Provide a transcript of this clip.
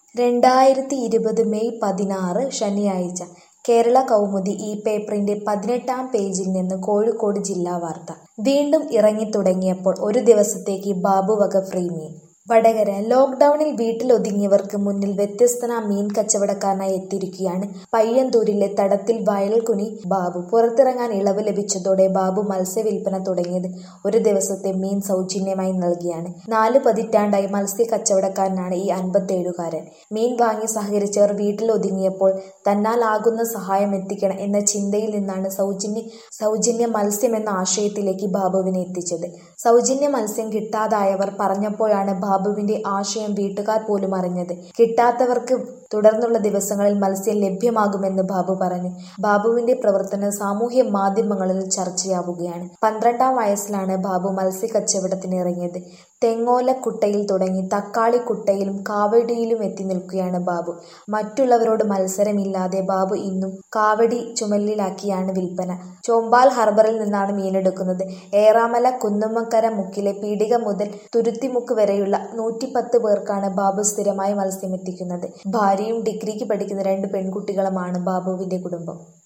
രണ്ടായിരത്തി ഇരുപത് മെയ് പതിനാറ് ശനിയാഴ്ച കേരള കൗമുദി ഈ പേപ്പറിന്റെ പതിനെട്ടാം പേജിൽ നിന്ന് കോഴിക്കോട് ജില്ലാ വാർത്ത വീണ്ടും ഇറങ്ങിത്തുടങ്ങിയപ്പോൾ ഒരു ദിവസത്തേക്ക് ബാബുവക ഫ്രീ മീൻ വടകര ലോക്ക്ഡൌണിൽ വീട്ടിലൊതുങ്ങിയവർക്ക് മുന്നിൽ വ്യത്യസ്തനാ മീൻ കച്ചവടക്കാരനായി എത്തിയിരിക്കുകയാണ് പയ്യന്തൂരിലെ തടത്തിൽ വയൽക്കുനി ബാബു പുറത്തിറങ്ങാൻ ഇളവ് ലഭിച്ചതോടെ ബാബു മത്സ്യവില്പന തുടങ്ങിയത് ഒരു ദിവസത്തെ മീൻ സൗജന്യമായി നൽകിയാണ് നാല് പതിറ്റാണ്ടായി മത്സ്യ കച്ചവടക്കാരനാണ് ഈ അൻപത്തേഴുകാരൻ മീൻ വാങ്ങി സഹകരിച്ചവർ വീട്ടിലൊതുങ്ങിയപ്പോൾ തന്നാലാകുന്ന സഹായം എത്തിക്കണം എന്ന ചിന്തയിൽ നിന്നാണ് സൗജന്യ സൗജന്യ മത്സ്യം എന്ന ആശയത്തിലേക്ക് ബാബുവിനെ എത്തിച്ചത് സൗജന്യ മത്സ്യം കിട്ടാതായവർ പറഞ്ഞപ്പോഴാണ് ബാബുവിന്റെ ആശയം വീട്ടുകാർ പോലും അറിഞ്ഞത് കിട്ടാത്തവർക്ക് തുടർന്നുള്ള ദിവസങ്ങളിൽ മത്സ്യം ലഭ്യമാകുമെന്ന് ബാബു പറഞ്ഞു ബാബുവിന്റെ പ്രവർത്തനം സാമൂഹ്യ മാധ്യമങ്ങളിൽ ചർച്ചയാവുകയാണ് പന്ത്രണ്ടാം വയസ്സിലാണ് ബാബു മത്സ്യ കച്ചവടത്തിന് ഇറങ്ങിയത് തെങ്ങോലക്കുട്ടയിൽ തുടങ്ങി തക്കാളിക്കുട്ടയിലും കാവടിയിലും എത്തി നിൽക്കുകയാണ് ബാബു മറ്റുള്ളവരോട് മത്സരമില്ലാതെ ബാബു ഇന്നും കാവടി ചുമലിലാക്കിയാണ് വിൽപ്പന ചോമ്പാൽ ഹാർബറിൽ നിന്നാണ് മീനെടുക്കുന്നത് ഏറാമല കുന്നുമ്മക്കര മുക്കിലെ പീടിക മുതൽ തുരുത്തിമുക്ക് വരെയുള്ള നൂറ്റിപ്പത്ത് പേർക്കാണ് ബാബു സ്ഥിരമായി മത്സ്യമെത്തിക്കുന്നത് ഭാര്യയും ഡിഗ്രിക്ക് പഠിക്കുന്ന രണ്ട് പെൺകുട്ടികളുമാണ് ബാബുവിന്റെ കുടുംബം